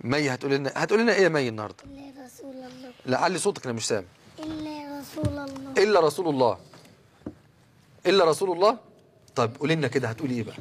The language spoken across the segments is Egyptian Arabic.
مي هتقول لنا هتقول لنا ايه يا مي النهارده إلا رسول الله لا علي صوتك انا مش سامع إلا رسول الله الا رسول الله الا رسول الله طب قولي لنا كده هتقولي ايه بقى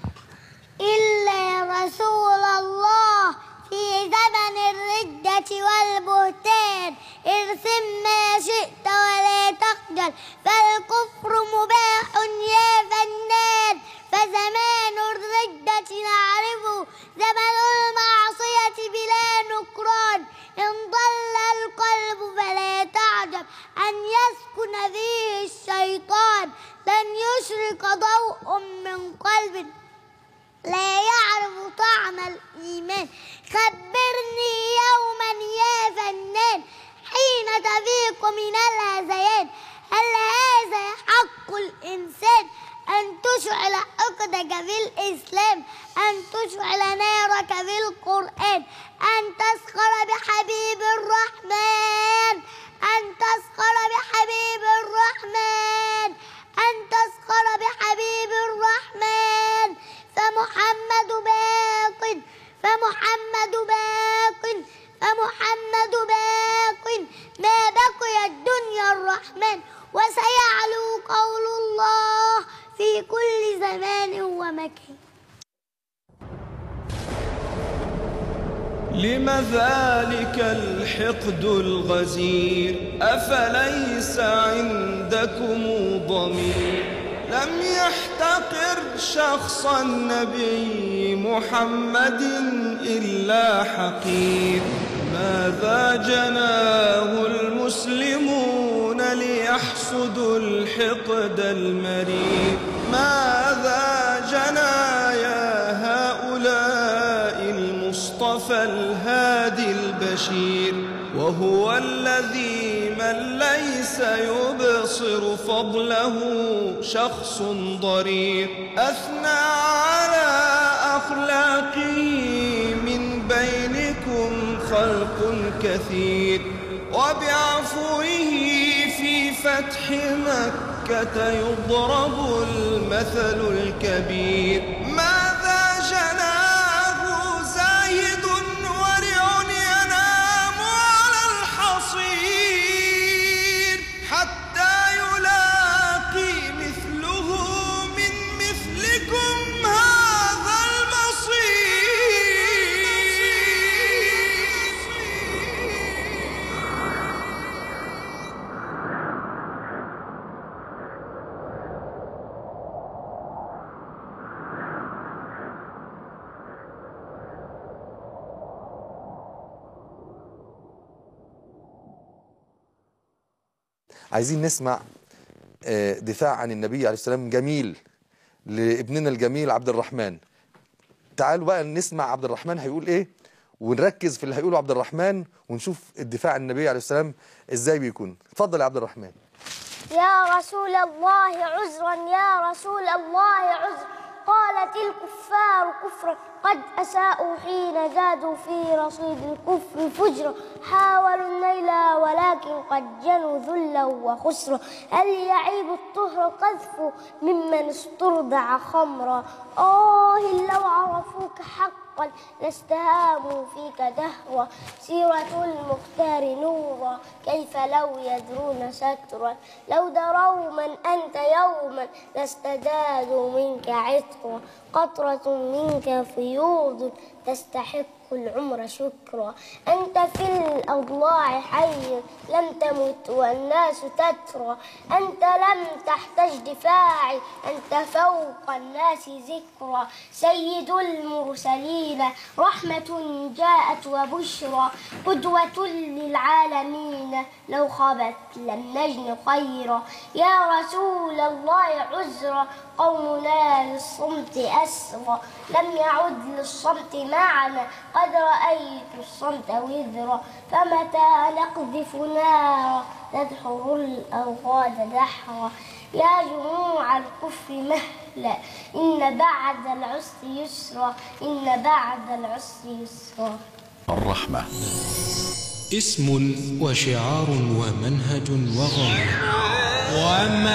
إلا رسول الله في زمن الردة والبهتان ارسم ما شئت ولا تخجل فالكفر مباح يا فنان فزمان الردة نعرفه زمن المعصية بلا نكران إن ضل القلب فلا تعجب أن يسكن فيه الشيطان لن يشرق ضوء من قلب لا يعرف طعم الإيمان خبرني يوما يا فنان حين تفيق من الهذيان هل هذا حق الإنسان أن تشعل عقدك في الإسلام أن تشعل نارك في القرآن أن تسخر بحبيب الرحمن أن تسخر بحبيب الرحمن أن تسخر بحبيب الرحمن فمحمد باق فمحمد باق فمحمد باق ما بقي الدنيا الرحمن وسيعلو قول الله في كل زمان ومكان لم ذلك الحقد الغزير أفليس عندكم ضمير لم يحتقر شخص النبي محمد إلا حقير ماذا جناه المسلمون ليحسدوا الحقد المرير ماذا جنى يا هؤلاء المصطفى الهادي البشير وهو الذي من ليس يبصر فضله شخص ضرير أثنى على أخلاقه من بينكم خلق كثير وبعفوه في فتح مكة يضرب المثل الكبير ماذا جناه زاهد ورع ينام على الحصير حتى يلاقي مثله من مثلكم هذا المصير عايزين نسمع آه، دفاع عن النبي عليه السلام جميل لابننا الجميل عبد الرحمن تعالوا بقى نسمع عبد الرحمن هيقول ايه ونركز في اللي هيقوله عبد الرحمن ونشوف الدفاع عن النبي عليه السلام ازاي بيكون اتفضل يا عبد الرحمن يا رسول الله عذرا يا رسول الله عذرا قالت الكفار كفرا قد أساءوا حين زادوا في رصيد الكفر فجرا حاولوا النيل ولكن قد جنوا ذلا وخسرا هل يعيب الطهر قذف ممن استرضع خمرا آه لو عرفوك حقا لاستهاموا فيك دهرا سيرة المختار نورا كيف لو يدرون سترا لو دروا من أنت يوما لاستدادوا منك عطرا قطرة منك فيوض تستحق العمر شكرا أنت في الأضلاع حي لم تمت والناس تترى أنت لم تحتج دفاعي أنت فوق الناس ذكرى سيد المرسلين رحمة جاءت وبشرى قدوة للعالمين لو خبت لم نجن خيرا يا رسول الله عذرا قومنا للصمت أسرى لم يعد للصمت معنا قد رأيت الصمت وذرا فمتى نقذف نارا تدحر الأوغاد دحرا يا جموع الكفر مهلا إن بعد العسر يسرا إن بعد العسر يسرا الرحمة اسم وشعار ومنهج وغاية وأما